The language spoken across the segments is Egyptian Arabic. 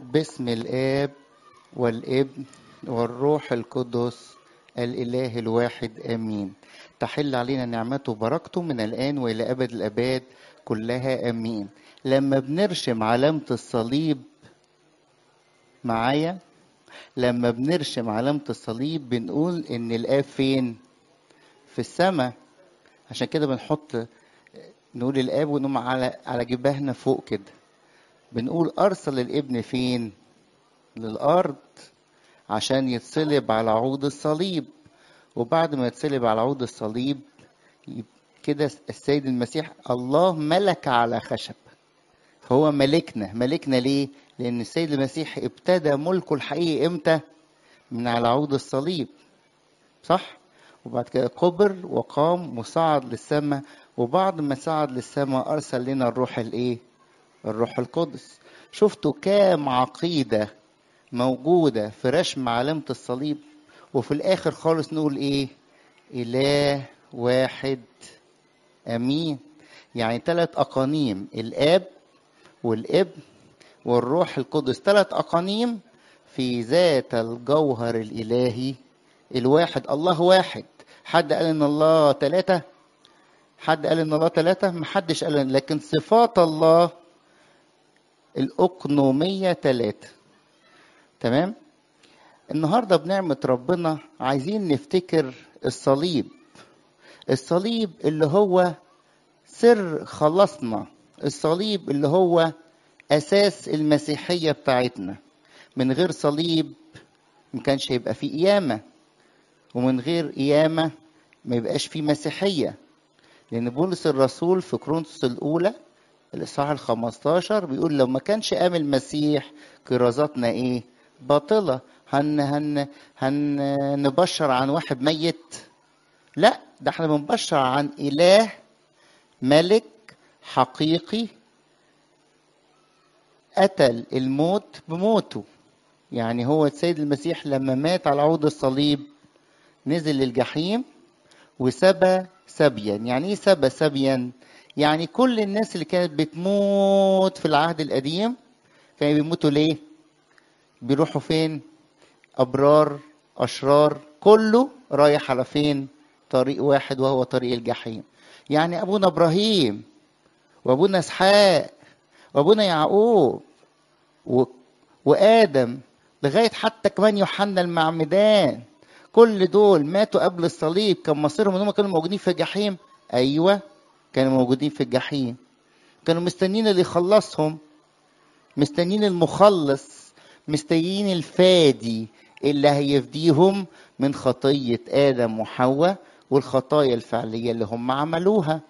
باسم الآب والابن والروح القدس الإله الواحد آمين تحل علينا نعمته وبركته من الآن وإلى أبد الآباد كلها آمين لما بنرشم علامة الصليب معايا لما بنرشم علامة الصليب بنقول إن الآب فين؟ في السماء عشان كده بنحط نقول الآب ونقوم على على جبهنا فوق كده بنقول أرسل الابن فين؟ للأرض عشان يتصلب على عود الصليب وبعد ما يتصلب على عود الصليب كده السيد المسيح الله ملك على خشب فهو ملكنا ملكنا ليه؟ لأن السيد المسيح ابتدى ملكه الحقيقي إمتى؟ من على عود الصليب صح؟ وبعد كده كبر وقام وصعد للسماء وبعد ما صعد للسماء أرسل لنا الروح الإيه؟ الروح القدس شفتوا كام عقيدة موجودة في رسم علامة الصليب وفي الآخر خالص نقول إيه؟ إله واحد أمين يعني ثلاث أقانيم الآب والابن والروح القدس ثلاث أقانيم في ذات الجوهر الإلهي الواحد الله واحد حد قال إن الله ثلاثة حد قال إن الله ثلاثة محدش قال لكن صفات الله الأقنومية ثلاثة تمام النهارده بنعمة ربنا عايزين نفتكر الصليب الصليب اللي هو سر خلصنا الصليب اللي هو أساس المسيحية بتاعتنا من غير صليب ما كانش هيبقى في قيامة ومن غير قيامة ما يبقاش في مسيحية لأن بولس الرسول في كرونس الأولى الإصحاح ال 15 بيقول لو ما كانش قام المسيح كرازاتنا إيه؟ باطلة هن هن هنبشر عن واحد ميت لا ده احنا بنبشر عن إله ملك حقيقي قتل الموت بموته يعني هو السيد المسيح لما مات على عود الصليب نزل للجحيم وسبى سبيا يعني ايه سبى سبيا يعني كل الناس اللي كانت بتموت في العهد القديم كانوا بيموتوا ليه بيروحوا فين ابرار اشرار كله رايح على فين طريق واحد وهو طريق الجحيم يعني ابونا ابراهيم وابونا اسحاق وابونا يعقوب و... وادم لغايه حتى كمان يوحنا المعمدان كل دول ماتوا قبل الصليب كان مصيرهم ان هم كانوا موجودين في الجحيم ايوه كانوا موجودين في الجحيم كانوا مستنيين اللي يخلصهم مستنيين المخلص مستنيين الفادي اللي هيفديهم من خطية آدم وحواء والخطايا الفعلية اللي هم عملوها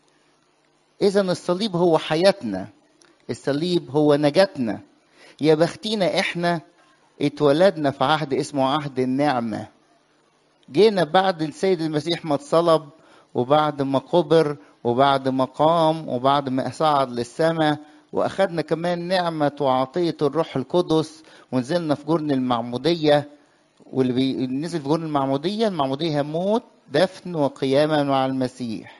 إذا الصليب هو حياتنا الصليب هو نجاتنا يا بختينا إحنا اتولدنا في عهد اسمه عهد النعمة جينا بعد السيد المسيح ما اتصلب وبعد ما قبر وبعد ما قام وبعد ما صعد للسماء واخدنا كمان نعمة وعطية الروح القدس ونزلنا في جرن المعمودية واللي بي... نزل في جرن المعمودية المعمودية موت دفن وقيامة مع المسيح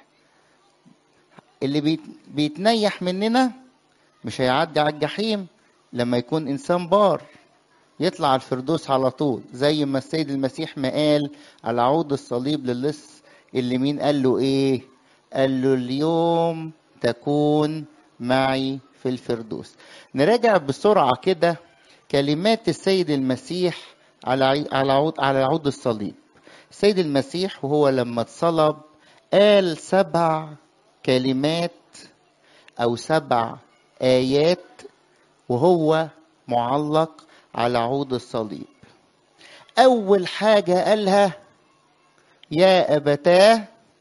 اللي بيت... بيتنيح مننا مش هيعدي على الجحيم لما يكون انسان بار يطلع على الفردوس على طول زي ما السيد المسيح ما قال على عود الصليب للص اللي مين قال له ايه قال له اليوم تكون معي في الفردوس نراجع بسرعة كده كلمات السيد المسيح على على عود على عود الصليب السيد المسيح وهو لما اتصلب قال سبع كلمات أو سبع آيات وهو معلق على عود الصليب أول حاجة قالها يا أبتاه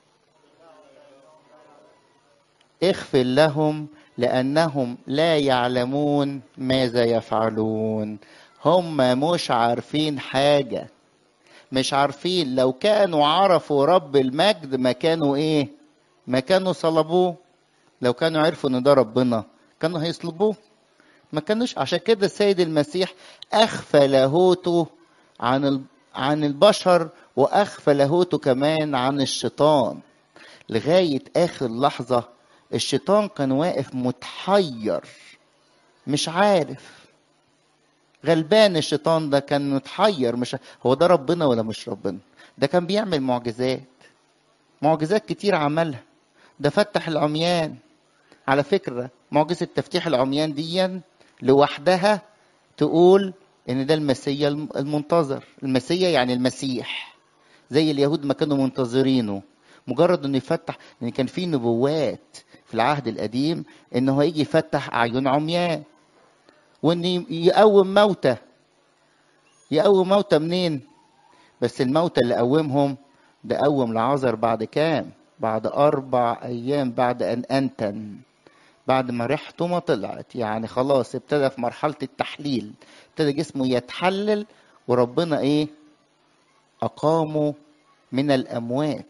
اغفر لهم لأنهم لا يعلمون ماذا يفعلون هم مش عارفين حاجة مش عارفين لو كانوا عرفوا رب المجد ما كانوا ايه ما كانوا صلبوه لو كانوا عرفوا ان ده ربنا كانوا هيصلبوه ما كانوش عشان كده السيد المسيح اخفى لاهوته عن عن البشر واخفى لاهوته كمان عن الشيطان لغايه اخر لحظه الشيطان كان واقف متحير مش عارف غلبان الشيطان ده كان متحير مش هو ده ربنا ولا مش ربنا ده كان بيعمل معجزات معجزات كتير عملها ده فتح العميان على فكرة معجزة تفتيح العميان دي لوحدها تقول ان ده المسيا المنتظر المسيا يعني المسيح زي اليهود ما كانوا منتظرينه مجرد انه يفتح لان كان في نبوات في العهد القديم انه هيجي يفتح اعين عميان وان يقوم موتى يقوم موتى منين بس الموتى اللي قومهم ده قوم لعازر بعد كام بعد اربع ايام بعد ان انتن بعد ما ريحته ما طلعت يعني خلاص ابتدى في مرحله التحليل ابتدى جسمه يتحلل وربنا ايه اقامه من الاموات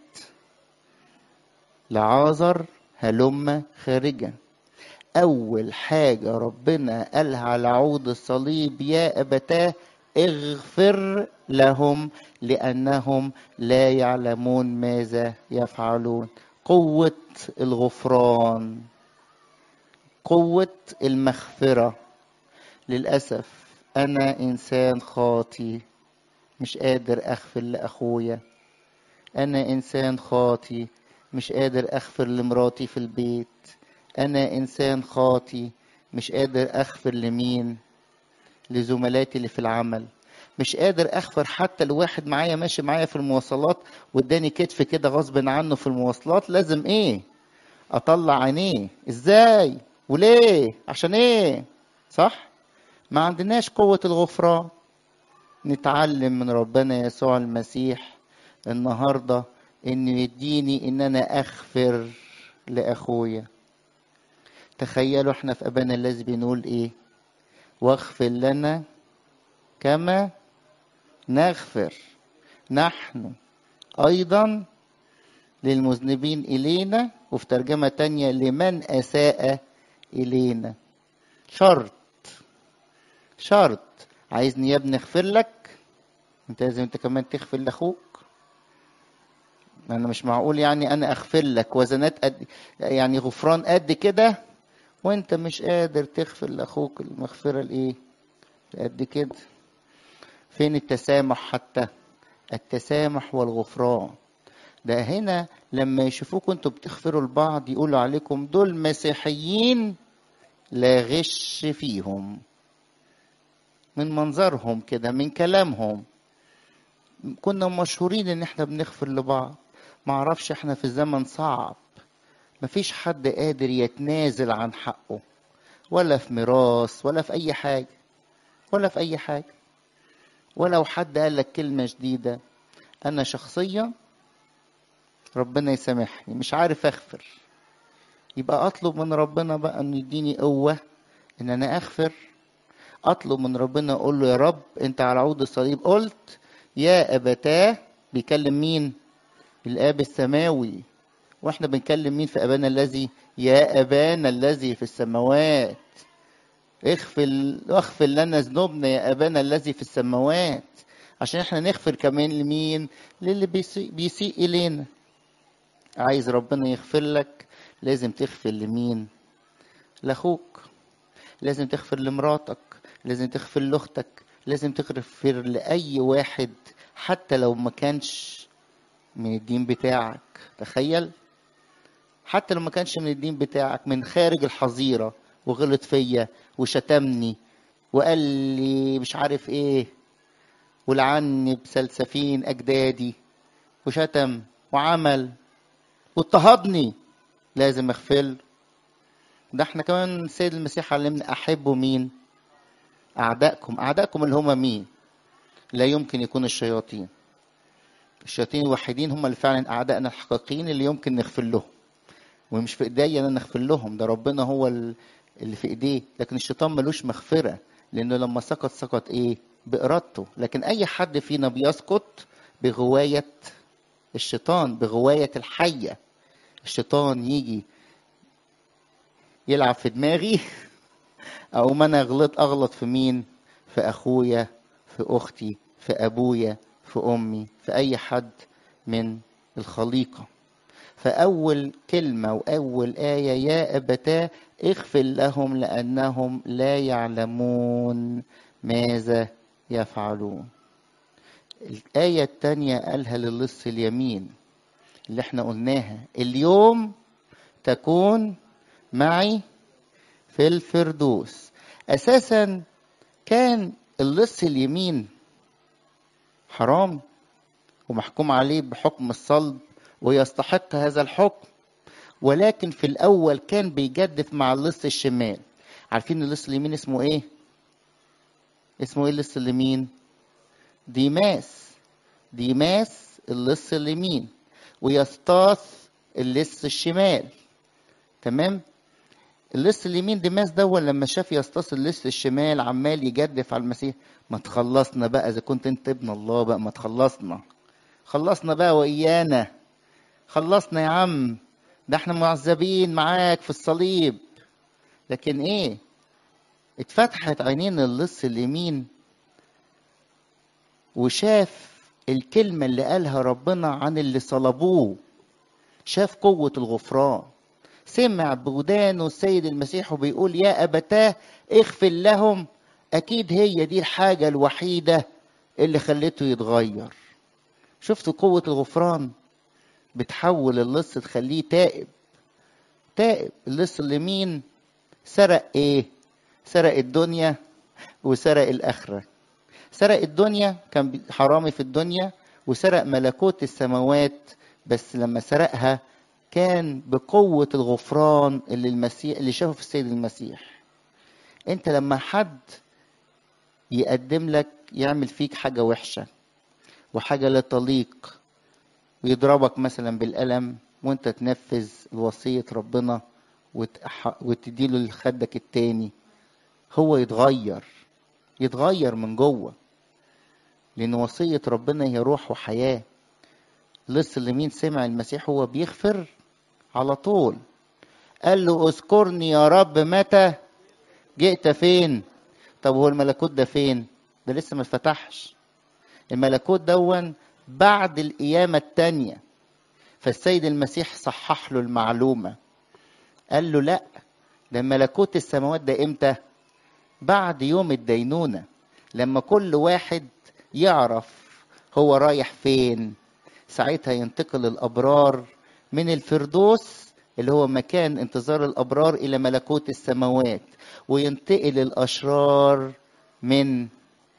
لعازر هلم خارجا اول حاجه ربنا قالها على عود الصليب يا ابتاه اغفر لهم لانهم لا يعلمون ماذا يفعلون قوه الغفران قوه المغفره للاسف انا انسان خاطي مش قادر اغفر لاخويا انا انسان خاطي مش قادر اغفر لمراتي في البيت انا انسان خاطي مش قادر اغفر لمين لزملاتي اللي في العمل مش قادر اغفر حتى لواحد معايا ماشي معايا في المواصلات واداني كتف كده غصب عنه في المواصلات لازم ايه اطلع عينيه ازاي وليه عشان ايه صح ما عندناش قوة الغفران نتعلم من ربنا يسوع المسيح النهارده انه يديني ان انا اغفر لاخويا تخيلوا احنا في ابانا الذي بنقول ايه واغفر لنا كما نغفر نحن ايضا للمذنبين الينا وفي ترجمه تانية لمن اساء الينا شرط شرط عايزني يا ابني اغفر لك انت لازم انت كمان تغفر لاخوك انا مش معقول يعني انا اغفر لك وزنات قد يعني غفران قد كده وانت مش قادر تغفر لاخوك المغفره الايه قد كده فين التسامح حتى التسامح والغفران ده هنا لما يشوفوكوا انتوا بتغفروا لبعض يقولوا عليكم دول مسيحيين لا غش فيهم من منظرهم كده من كلامهم كنا مشهورين ان احنا بنغفر لبعض معرفش احنا في زمن صعب مفيش حد قادر يتنازل عن حقه ولا في ميراث ولا في اي حاجة ولا في اي حاجة ولو حد قال لك كلمة جديدة انا شخصيا ربنا يسامحني مش عارف اغفر يبقى اطلب من ربنا بقى انه يديني قوة ان انا اغفر اطلب من ربنا اقول له يا رب انت على عود الصليب قلت يا ابتاه بيكلم مين الاب السماوي واحنا بنكلم مين في ابانا الذي يا ابانا الذي في السماوات اغفر اغفر لنا ذنوبنا يا ابانا الذي في السماوات عشان احنا نغفر كمان لمين للي بيسيء, بيسيء الينا عايز ربنا يغفر لك لازم تغفر لمين لاخوك لازم تغفر لمراتك لازم تغفر لاختك لازم تغفر لاي واحد حتى لو ما كانش من الدين بتاعك تخيل حتى لو ما كانش من الدين بتاعك من خارج الحظيرة وغلط فيا وشتمني وقال لي مش عارف ايه ولعني بسلسفين اجدادي وشتم وعمل واضطهدني لازم اغفر ده احنا كمان السيد المسيح علمنا احبوا مين اعدائكم اعدائكم اللي هم مين لا يمكن يكون الشياطين الشياطين الوحيدين هم اللي فعلا اعدائنا الحقيقيين اللي يمكن نغفر لهم ومش في ايديا ان انا اغفر لهم ده ربنا هو اللي في ايديه لكن الشيطان ملوش مغفره لانه لما سقط سقط ايه بارادته لكن اي حد فينا بيسقط بغوايه الشيطان بغوايه الحيه الشيطان يجي يلعب في دماغي او ما انا غلط اغلط في مين في اخويا في اختي في ابويا في امي في اي حد من الخليقه فاول كلمه واول ايه يا ابتاه اغفر لهم لانهم لا يعلمون ماذا يفعلون الآية التانية قالها للص اليمين اللي احنا قلناها اليوم تكون معي في الفردوس أساسا كان اللص اليمين حرام ومحكوم عليه بحكم الصلب ويستحق هذا الحكم ولكن في الأول كان بيجدف مع اللص الشمال عارفين اللص اليمين اسمه ايه؟ اسمه ايه اللص اليمين؟ ديماس ديماس اللص اليمين ويستاث اللص الشمال تمام اللص اليمين ديماس ده لما شاف يستاث اللص الشمال عمال يجدف على المسيح ما تخلصنا بقى اذا كنت انت ابن الله بقى ما تخلصنا خلصنا بقى وايانا خلصنا يا عم ده احنا معذبين معاك في الصليب لكن ايه اتفتحت عينين اللص اليمين وشاف الكلمة اللي قالها ربنا عن اللي صلبوه شاف قوة الغفران سمع بودانه السيد المسيح وبيقول يا أبتاه اغفر لهم أكيد هي دي الحاجة الوحيدة اللي خلته يتغير شفتوا قوة الغفران بتحول اللص تخليه تائب تائب اللص اليمين سرق ايه سرق الدنيا وسرق الآخرة سرق الدنيا كان حرامي في الدنيا وسرق ملكوت السماوات بس لما سرقها كان بقوة الغفران اللي المسيح اللي شافه في السيد المسيح انت لما حد يقدم لك يعمل فيك حاجة وحشة وحاجة لا تليق ويضربك مثلا بالقلم وانت تنفذ وصية ربنا وتديله لخدك التاني هو يتغير يتغير من جوه لأن وصية ربنا هي روح وحياة لص اليمين سمع المسيح هو بيغفر على طول قال له اذكرني يا رب متى جئت فين طب هو الملكوت ده فين ده لسه ما اتفتحش الملكوت دون بعد القيامة التانية فالسيد المسيح صحح له المعلومة قال له لا ده ملكوت السماوات ده امتى بعد يوم الدينونة لما كل واحد يعرف هو رايح فين ساعتها ينتقل الأبرار من الفردوس اللي هو مكان انتظار الأبرار إلى ملكوت السماوات وينتقل الأشرار من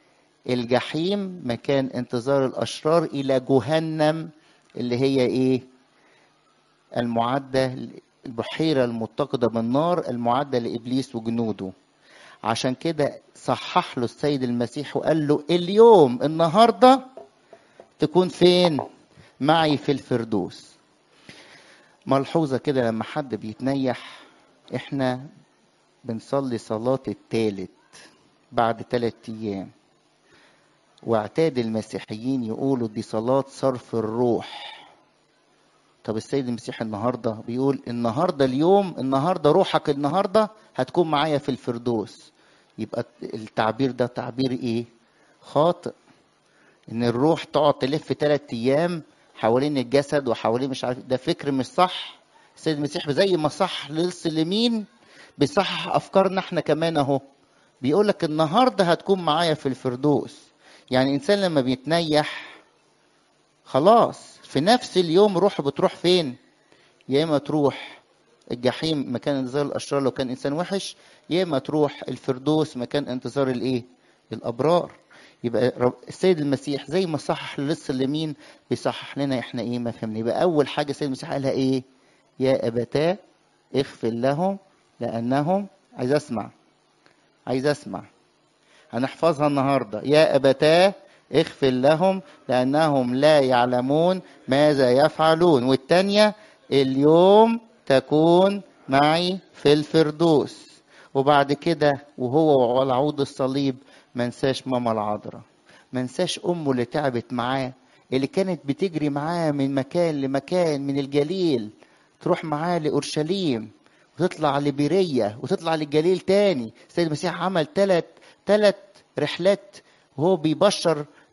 الجحيم مكان انتظار الأشرار إلى جهنم اللي هي إيه المعدة البحيرة المتقدة بالنار المعدة لإبليس وجنوده عشان كده صحح له السيد المسيح وقال له اليوم النهارده تكون فين معي في الفردوس ملحوظة كده لما حد بيتنيح احنا بنصلي صلاة التالت بعد تلات ايام واعتاد المسيحيين يقولوا دي صلاة صرف الروح طب السيد المسيح النهارده بيقول النهارده اليوم النهارده روحك النهارده هتكون معايا في الفردوس يبقى التعبير ده تعبير ايه خاطئ ان الروح تقعد تلف ثلاث ايام حوالين الجسد وحوالين مش عارف ده فكر مش صح السيد المسيح زي ما صح للص اليمين بيصحح افكارنا احنا كمان اهو بيقول لك النهارده هتكون معايا في الفردوس يعني انسان لما بيتنيح خلاص في نفس اليوم روحه بتروح فين يا اما تروح الجحيم مكان انتظار الاشرار لو كان انسان وحش يا اما تروح الفردوس مكان انتظار الايه الابرار يبقى السيد المسيح زي ما صحح للص اليمين بيصحح لنا احنا ايه ما فهمنا يبقى اول حاجه السيد المسيح قالها ايه يا ابتاه اغفر لهم لانهم عايز اسمع عايز اسمع هنحفظها النهارده يا ابتاه اغفر لهم لانهم لا يعلمون ماذا يفعلون والتانيه اليوم تكون معي في الفردوس وبعد كده وهو على عود الصليب ما انساش ماما العذراء ما انساش امه اللي تعبت معاه اللي كانت بتجري معاه من مكان لمكان من الجليل تروح معاه لاورشليم وتطلع لبيرية وتطلع للجليل تاني السيد المسيح عمل ثلاث ثلاث رحلات وهو بيبشر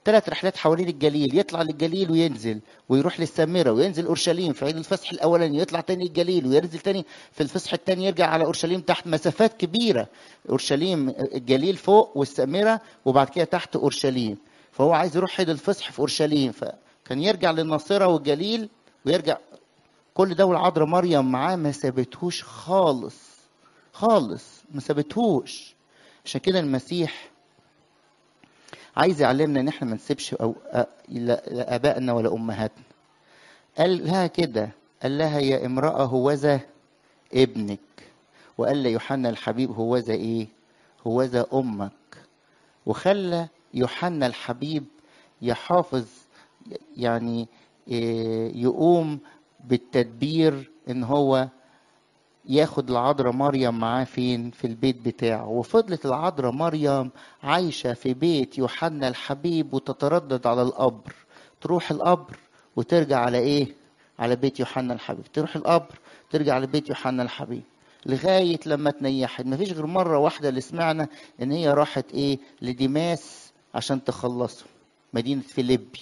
ثلاث رحلات حوالين الجليل يطلع للجليل وينزل ويروح للسامره وينزل اورشليم في عيد الفصح الاولاني يطلع تاني الجليل وينزل تاني في الفصح الثاني يرجع على اورشليم تحت مسافات كبيره اورشليم الجليل فوق والسامره وبعد كده تحت اورشليم فهو عايز يروح عيد الفصح في اورشليم فكان يرجع للناصره والجليل ويرجع كل ده والعذراء مريم معاه ما سابتهوش خالص خالص ما سابتهوش عشان كده المسيح عايز يعلمنا ان احنا ما نسيبش أو لا ابائنا ولا امهاتنا قال لها كده قال لها يا امراه هوذا ابنك وقال ليوحنا الحبيب هوذا ايه هوذا امك وخلى يوحنا الحبيب يحافظ يعني يقوم بالتدبير ان هو ياخد العذراء مريم معاه فين في البيت بتاعه وفضلت العذراء مريم عايشة في بيت يوحنا الحبيب وتتردد على القبر تروح القبر وترجع على ايه على بيت يوحنا الحبيب تروح القبر ترجع على بيت يوحنا الحبيب لغاية لما تنيحت مفيش غير مرة واحدة اللي سمعنا ان هي راحت ايه لديماس عشان تخلصه مدينة فيليبي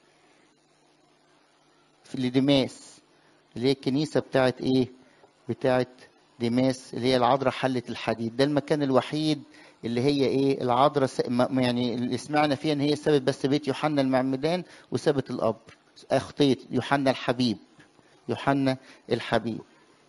في لديماس اللي هي الكنيسة بتاعت ايه بتاعت ديماس اللي هي العذراء حلة الحديد ده المكان الوحيد اللي هي ايه العذراء يعني اللي سمعنا فيها ان هي سابت بس بيت يوحنا المعمدان وسابت القبر اخطيت يوحنا الحبيب يوحنا الحبيب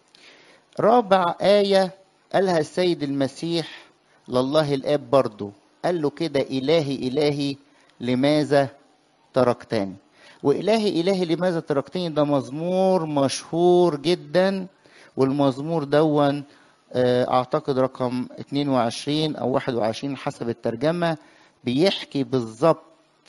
رابع آية قالها السيد المسيح لله الآب برضه قال له كده إلهي إلهي لماذا تركتني وإلهي إلهي لماذا تركتني ده مزمور مشهور جدا والمزمور دون اعتقد رقم 22 او 21 حسب الترجمه بيحكي بالظبط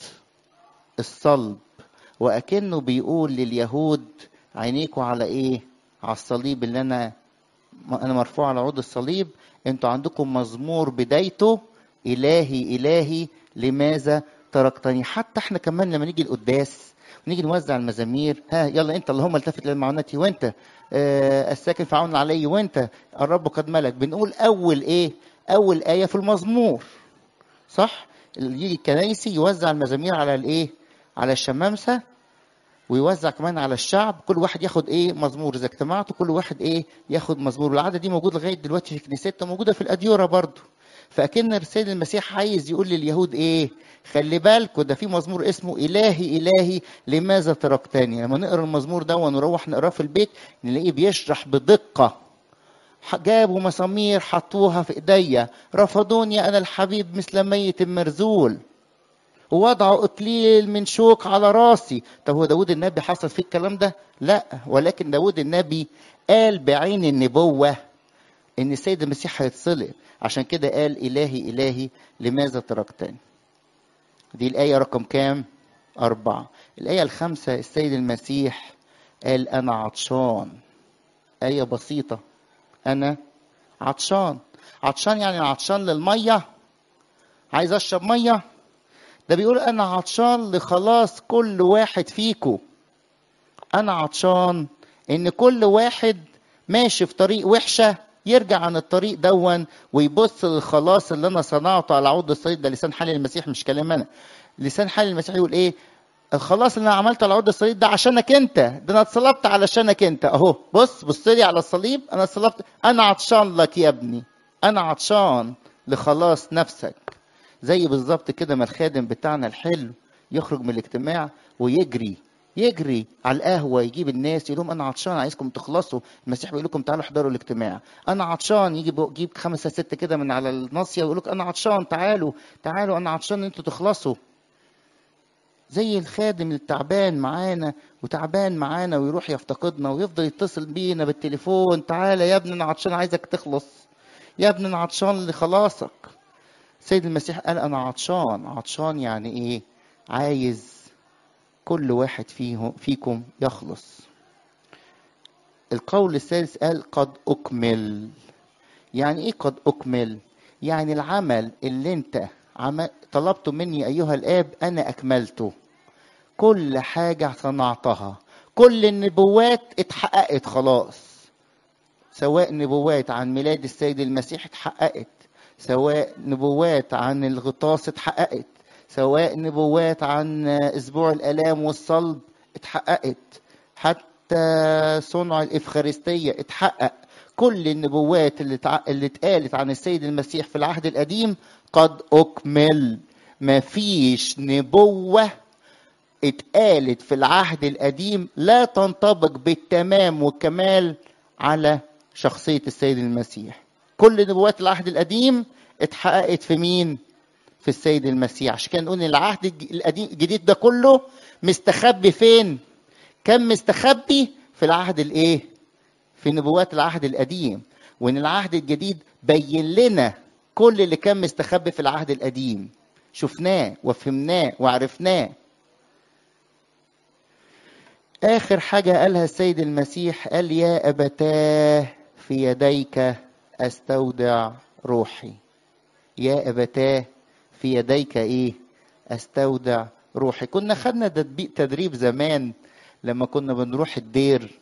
الصلب واكنه بيقول لليهود عينيكوا على ايه على الصليب اللي انا انا مرفوع على عود الصليب انتوا عندكم مزمور بدايته الهي الهي لماذا تركتني حتى احنا كمان لما نيجي القداس ونيجي نوزع المزامير ها يلا انت اللهم التفت لمعونتي وانت آه الساكن في عون علي وانت الرب قد ملك بنقول اول ايه اول ايه في المزمور صح اللي يجي الكنايسي يوزع المزامير على الايه على الشمامسه ويوزع كمان على الشعب كل واحد ياخد ايه مزمور اذا اجتمعتوا كل واحد ايه ياخد مزمور والعاده دي موجوده لغايه دلوقتي في كنيستنا موجوده في الاديوره برضو فاكن السيد المسيح عايز يقول لليهود ايه خلي بالكوا ده في مزمور اسمه الهي الهي لماذا تركتني لما نقرا المزمور ده ونروح نقراه في البيت نلاقيه بيشرح بدقه جابوا مسامير حطوها في ايديا رفضوني انا الحبيب مثل ميت مرزول ووضعوا اكليل من شوك على راسي طب هو داود النبي حصل فيه الكلام ده لا ولكن داود النبي قال بعين النبوه ان السيد المسيح هيتصلب عشان كده قال إلهي إلهي لماذا تركتني دي الآية رقم كام أربعة الآية الخامسة السيد المسيح قال أنا عطشان آية بسيطة أنا عطشان عطشان يعني عطشان للمية عايز أشرب مية ده بيقول أنا عطشان لخلاص كل واحد فيكو أنا عطشان إن كل واحد ماشي في طريق وحشة يرجع عن الطريق دون ويبص للخلاص اللي انا صنعته على عود الصليب ده لسان حال المسيح مش كلام انا لسان حال المسيح يقول ايه الخلاص اللي انا عملته على عود الصليب ده عشانك انت ده انا اتصلبت علشانك انت اهو بص بص لي على الصليب انا اتصلبت انا عطشان لك يا ابني انا عطشان لخلاص نفسك زي بالظبط كده ما الخادم بتاعنا الحلو يخرج من الاجتماع ويجري يجري على القهوه يجيب الناس يقول لهم انا عطشان عايزكم تخلصوا المسيح بيقول لكم تعالوا احضروا الاجتماع انا عطشان يجي يجيب خمسه سته كده من على الناصيه ويقول لك انا عطشان تعالوا تعالوا انا عطشان ان انتوا تخلصوا زي الخادم التعبان معانا وتعبان معانا ويروح يفتقدنا ويفضل يتصل بينا بالتليفون تعالى يا ابني انا عطشان عايزك تخلص يا ابني انا عطشان لخلاصك سيد المسيح قال انا عطشان عطشان يعني ايه عايز كل واحد فيه فيكم يخلص القول الثالث قال قد أكمل يعني إيه قد أكمل يعني العمل اللي أنت عمل طلبته مني أيها الآب أنا أكملته كل حاجة صنعتها كل النبوات اتحققت خلاص سواء نبوات عن ميلاد السيد المسيح اتحققت سواء نبوات عن الغطاس اتحققت سواء نبوات عن اسبوع الالام والصلب اتحققت حتى صنع الافخارستيه اتحقق كل النبوات اللي تع... اللي اتقالت عن السيد المسيح في العهد القديم قد اكمل ما فيش نبوه اتقالت في العهد القديم لا تنطبق بالتمام والكمال على شخصيه السيد المسيح كل نبوات العهد القديم اتحققت في مين في السيد المسيح عشان كده نقول العهد القديم الجديد ده كله مستخبي فين كان مستخبي في العهد الايه في نبوات العهد القديم وان العهد الجديد بين لنا كل اللي كان مستخبي في العهد القديم شفناه وفهمناه وعرفناه اخر حاجه قالها السيد المسيح قال يا ابتاه في يديك استودع روحي يا ابتاه في يديك ايه استودع روحي كنا خدنا تدريب زمان لما كنا بنروح الدير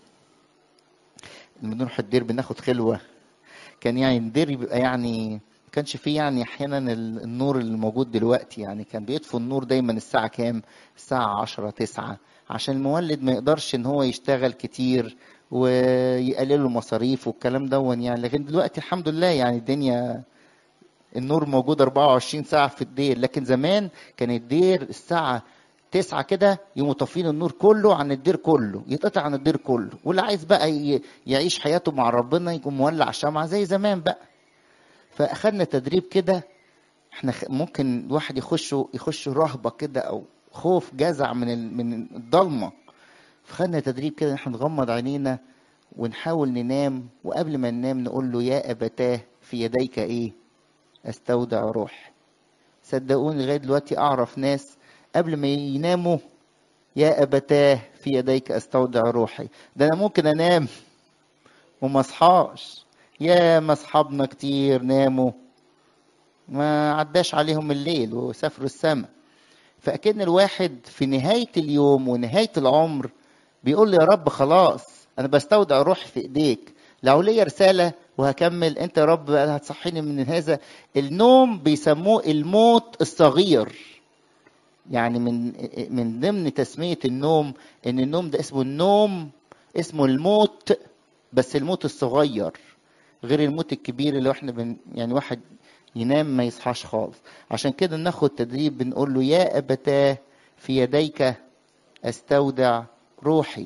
لما بنروح الدير بناخد خلوه كان يعني الدير بيبقى يعني ما كانش فيه يعني احيانا النور اللي موجود دلوقتي يعني كان بيطفوا النور دايما الساعه كام الساعه 10 9 عشان المولد ما يقدرش ان هو يشتغل كتير ويقللوا المصاريف والكلام دون يعني لكن دلوقتي الحمد لله يعني الدنيا النور موجود 24 ساعة في الدير لكن زمان كان الدير الساعة تسعة كده يقوموا طافين النور كله عن الدير كله يتقطع عن الدير كله واللي عايز بقى يعيش حياته مع ربنا يكون مولع شمعة زي زمان بقى فأخدنا تدريب كده احنا ممكن الواحد يخش يخش رهبة كده أو خوف جزع من من الضلمة فخدنا تدريب كده احنا نغمض عينينا ونحاول ننام وقبل ما ننام نقول له يا أبتاه في يديك إيه استودع روح صدقوني لغايه دلوقتي اعرف ناس قبل ما يناموا يا ابتاه في يديك استودع روحي ده انا ممكن انام وما اصحاش يا ما اصحابنا كتير ناموا ما عداش عليهم الليل وسافروا السماء فاكن الواحد في نهايه اليوم ونهايه العمر بيقول لي يا رب خلاص انا بستودع روحي في ايديك لو ليا رساله وهكمل انت يا رب هتصحيني من هذا النوم بيسموه الموت الصغير يعني من من ضمن تسميه النوم ان النوم ده اسمه النوم اسمه الموت بس الموت الصغير غير الموت الكبير اللي احنا بن يعني واحد ينام ما يصحاش خالص عشان كده ناخد تدريب بنقول له يا ابتاه في يديك استودع روحي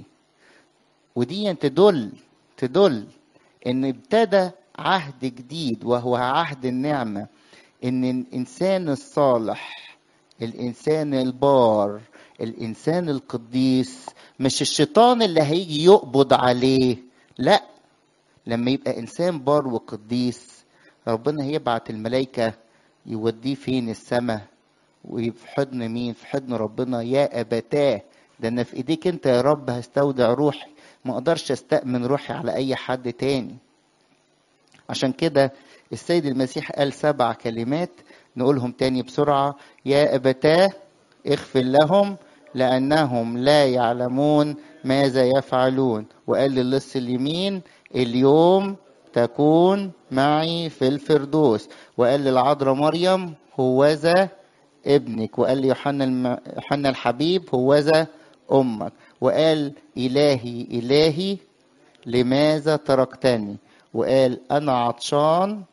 ودي تدل تدل ان ابتدى عهد جديد وهو عهد النعمه ان الانسان الصالح الانسان البار الانسان القديس مش الشيطان اللي هيجي يقبض عليه لا لما يبقى انسان بار وقديس ربنا هيبعت الملائكه يوديه فين السماء وفي حضن مين في حضن ربنا يا ابتاه ده انا في ايديك انت يا رب هستودع روحي ما اقدرش استأمن روحي على اي حد تاني عشان كده السيد المسيح قال سبع كلمات نقولهم تاني بسرعة يا أبتاه اغفر لهم لأنهم لا يعلمون ماذا يفعلون وقال للص اليمين اليوم تكون معي في الفردوس وقال للعذراء مريم هوذا ابنك وقال ليوحنا الم... يوحنا الحبيب هوذا امك وقال الهي الهي لماذا تركتني وقال انا عطشان